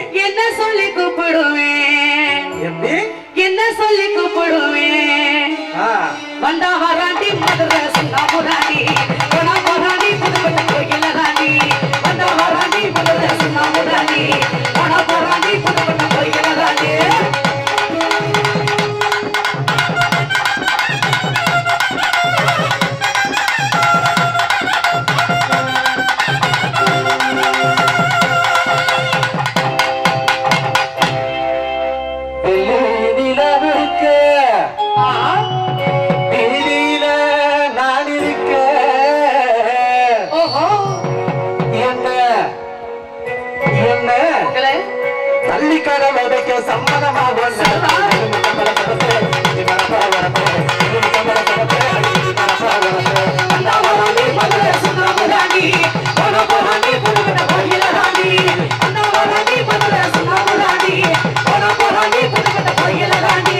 என்ன சொல்லி கூப்பிடுவேன் எப்படி என்ன சொல்லி கூப்பிடுவேன் ஆ, வந்தா வராண்டி மதுரை சுண்ணாமுராணி போனா போராணி புதுப்பட்ட கோயில ராணி வந்தா வராண்டி மதுரை சுண்ணாமுராணி போனா போராணி புதுப்பட்ட கோயில ராணி வெள்ளி நிலவிருக்க, ஆ, வீதியில நான் இருக்க. ஓஹோ என்ன என்ன உங்களே தள்ளிக்கடை விதைக்க சம்மதமா ஒண்ணு. கமல கமத்து, மரப்பா வரப்பு. கமல கமத்து, மரப்பா வரப்பு. வந்தா வராண்டி மதுரை சுண்ணாமுராணி போனா போராண்டி புதுப்பட்ட கோயில ராணி வந்தா வராண்டி மதுரை சுண்ணாமுராணி போனா போராண்டி புதுப்பட்ட கோயில ராணி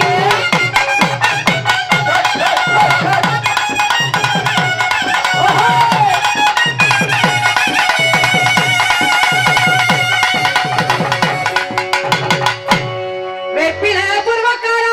வெப்பில புருவக்காரா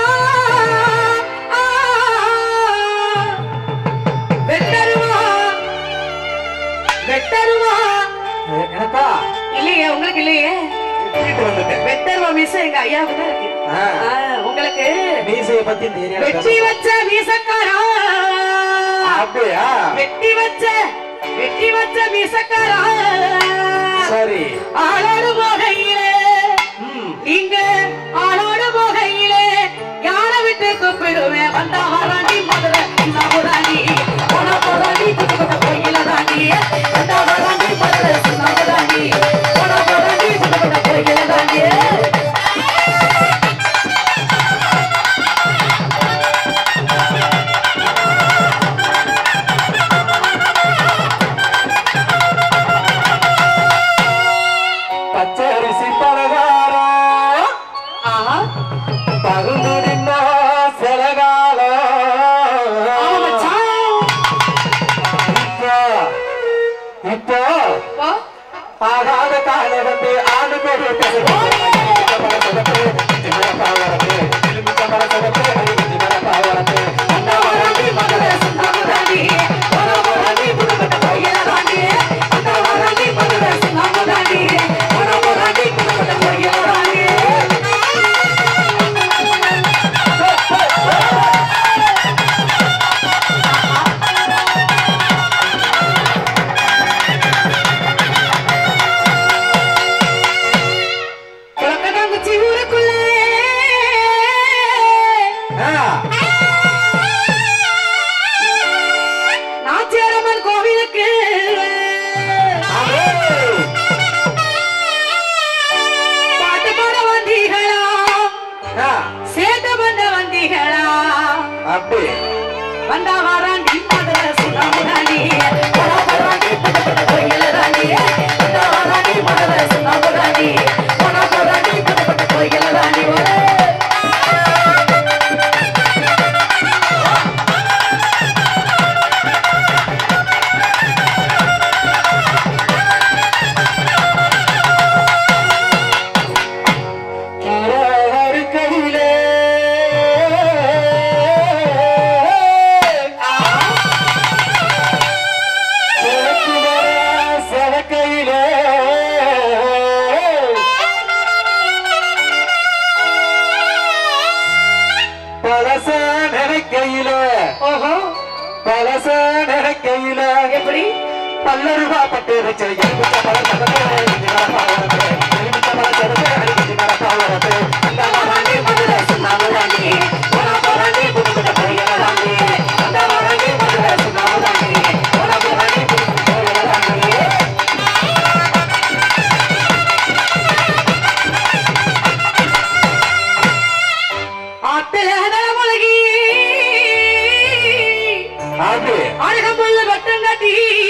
வெட்டருவா வெட்டருவா ஏ, எனக்கா இல்லையே உங்களுக்கு இல்லையே வீட்டு வந்துட்டேன் வெட்டருவா மீச எங்க ஐயாவுக்கு தான் இருக்கு ஆ. ஆ, உங்களுக்கு மீசையை பத்தி தெரியாது வெட்டி வச்ச மீசக்காரா அப்படியா வெட்டி வச்ச வெட்டி வச்ச மீசக்காரா சரி ஆளோடு போகையிலே ம். இங்க ஆளோடு போகையிலே யார விட்டு கூப்பிடுவேன் வந்தா வராண்டி மதுரை நபுராணி போன போராணி புதுப்பட்ட கோயில ராணி வந்தா வராண்டி மதுரை நபுராணி போன போராணி புதுப்பட்ட கோயில ராணி பச்சரிசி பலகாரம் ஆஹா பகுந்து நின்னா சிலகாலம் ஆமா மச்சான். இப்போ இப்போ வா. ஆகாத கால வந்து ஆணு பேரு வந்தா வராண்டி மதுரை நபுராணி போன போராண்டி புதுப்பட்ட கோயில ராணி வந்தா வராண்டி மதுரை நபுராணி போன போராண்டி புதுப்பட்ட கோயில ராணி குளக்கடாங்குச்சி ஊருக்குள்ளே நாச்சியாரம்மன் கோவிலுக்கு பாட்டு பாட வந்தீங்களா சேட்டு பண்ண வந்தீங்களா அப்படி வந்தா வாராண்டி மதுரை சுண்ணாமுராணி போனா போராண்டி புதுப்பட்ட கோயில ராணி வந்தா வாராண்டி மதுரை சுண்ணாமுராணி போனா போராண்டி புதுப்பட்ட கோயில ராணி ஒரே கையிலே சரக்கையிலே பழச நினைக்கையிலே ஓஹோ பழச நினைக்கையிலே எப்படி பல்லருவா பட்டு வச்ச எலுமிச்சை பழம் சதத்தை அடிச்சு மரப்பா வரப்பு. எலுமிச்சை பழம் சதத்தை அடிச்சு மரப்பா வரப்பு. அந்த வாராண்டி மதுரை சுண்ணாமுராணி. போனா போராண்டி புதுப்பட்ட கோயில ராணி. அந்த வாராண்டி மதுரை சுண்ணாமுராணி. போனா போராண்டி புதுப்பட்ட கோயில ராணி. ஆத்துல நலமுலகி அது அழகமுள்ள வட்டம் கட்டி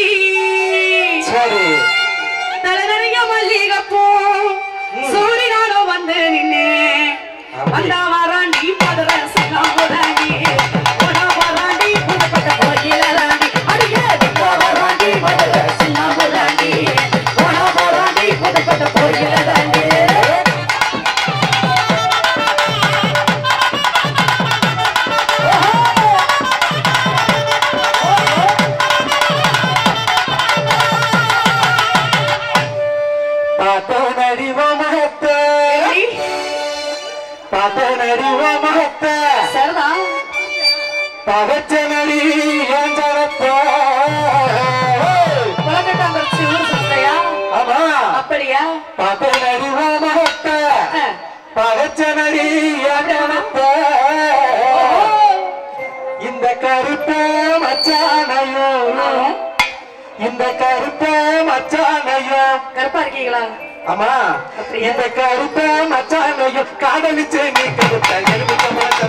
சரி தலை நிறைய மல்லிகைப்பூ சூரியனானோ வந்து நின்னே வந்தா வாராண்டி மதுரை சுண்ணாமுராணி போனா வாராண்டி புதுப்பட்ட கோயில ராணி அடியே வந்தா வாராண்டி மதுரை சுண்ணாமுராணி போனா வாராண்டி புதுப்பட்ட கோயில ராணி நடிவ மகத்த சரிதான் பகச்ச நடி ஏன் ஜனத்தா உலகட்டாம்பரிச்சு ஊர் சுத்தையா ஆமா அப்படியா பகை நடிவ மகத்த ஆ. பகச்ச நடி ஏன் ஜனத்தா இந்த கருப்ப மச்சானையும் இந்த கருப்ப மச்சானையும் கருப்பா இருக்கீங்களா ஆமா அப்படியா? இந்த கருப்ப மச்சானையும் காதலிச்சு நீ கருத்த எலுமிச்ச மரத்த